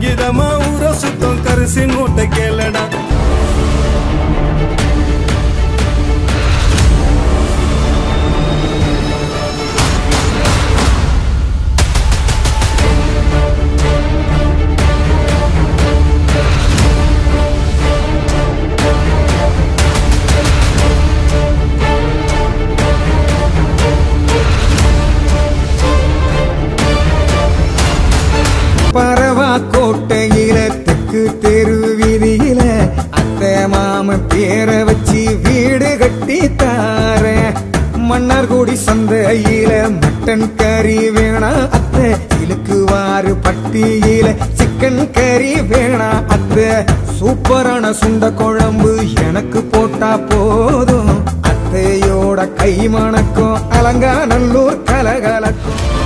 இதமா ஊர சுத்தம் கரிசி மூட்டை கேளடா பரவா கோட்டையில தெற்கு தெரு வீதியில அத்தை மாம பேரை வச்சு வீடு கட்டி தார மன்னார்குடி சந்தையில மட்டன் கறி வேணா அத்தை இழுக்குவாறு பட்டியில சிக்கன் கறி வேணா அத்தை சூப்பரான சுண்ட குழம்பு எனக்கு போட்டா போதும் அத்தையோட கை மணக்கும் அலங்காநல்லூர் கலகலக்கும்